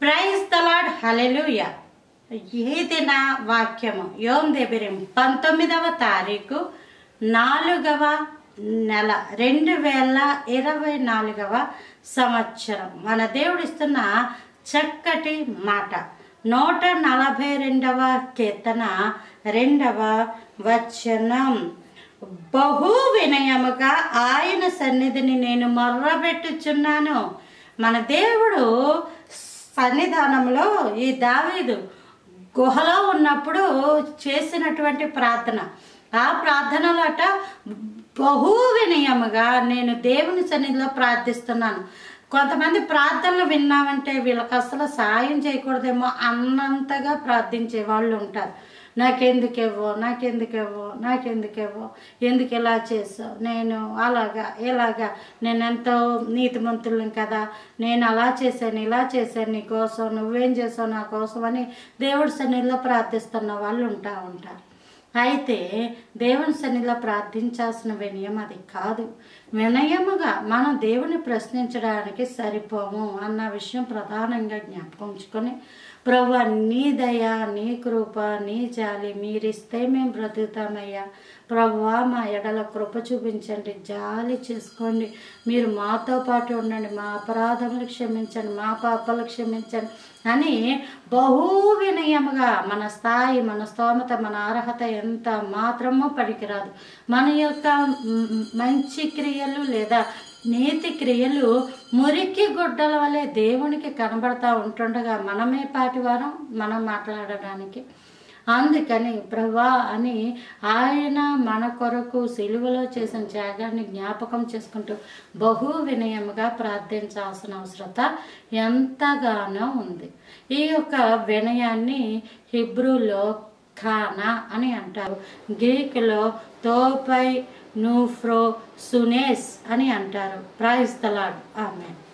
praise తలాడ్ hallelujah ఈ దిన వాక్యము యోం దెబిరిం పంతొమ్మిదవ తారీఖు నాలుగవ నెల రెండు వేల ఇరవై నాలుగవ సంవత్సరం మన దేవుడిస్తున్న చక్కటి మాట నూట నలభై రెండవ కీర్తన రెండవ వచనం బహు వినయముగా ఆయన సన్నిధిని నేను మొర్రబెట్టుచున్నాను మన దేవుడు సన్నిధానంలో ఈ దావీదు గుహలో ఉన్నప్పుడు చేసినటువంటి ప్రార్థన ఆ ప్రార్థనలో అట బహు వినయముగా నేను దేవుని సన్నిధిలో ప్రార్థిస్తున్నాను కొంతమంది ప్రార్థనలు విన్నామంటే వీళ్ళకి అసలు సాయం చేయకూడదేమో అన్నంతగా ప్రార్థించే వాళ్ళు ఉంటారు నాకెందుకేవో నాకెందుకేవో నాకెందుకేవో ఎందుకు ఇలా చేసావు నేను అలాగా ఇలాగా నేను ఎంతో నీతిమంతులం కదా నేను అలా చేశాను ఇలా చేశాను నీ కోసం నువ్వేం చేసావు నా కోసం అని దేవుడి సన్నిధిలో ప్రార్థిస్తున్న వాళ్ళు ఉంటా ఉంటారు అయితే దేవుని సన్నిధిలో ప్రార్థించాల్సిన వినయం అది కాదు వినయముగా మనం దేవుని ప్రశ్నించడానికి సరిపోము అన్న విషయం ప్రధానంగా జ్ఞాపకం ఉంచుకొని ప్రభు నీ దయ నీ కృప నీ జాలి మీరిస్తే మేము బ్రతుకుతామయ్యా ప్రభువా మా ఎడల కృప చూపించండి జాలి చేసుకోండి మీరు మాతో పాటు ఉండండి మా అపరాధములు క్షమించండి మా పాపాలు క్షమించండి అని బహు వినయముగా మన స్థాయి మన స్తోమత మన అర్హత ఎంత మాత్రమో పనికిరాదు మన యొక్క మ్, మంచి క్రియలు లేదా నీతి క్రియలు మురికి గుడ్డల వలె దేవునికి కనబడతా ఉంటుండగా మనమే పాటివారం మనం మాట్లాడడానికి అందుకని ప్రభా అని ఆయన మన కొరకు సిలువలో చేసిన త్యాగాన్ని జ్ఞాపకం చేసుకుంటూ బహు వినయముగా ప్రార్థించాల్సిన అవసరత ఎంతగానో ఉంది ఈ యొక్క వినయాన్ని హిబ్రూలో ఖానా అని అంటారు గ్రీకులో తోపై నూఫ్రో సునేస్ అని అంటారు ప్రైజ్ తలాడ్ ఆమె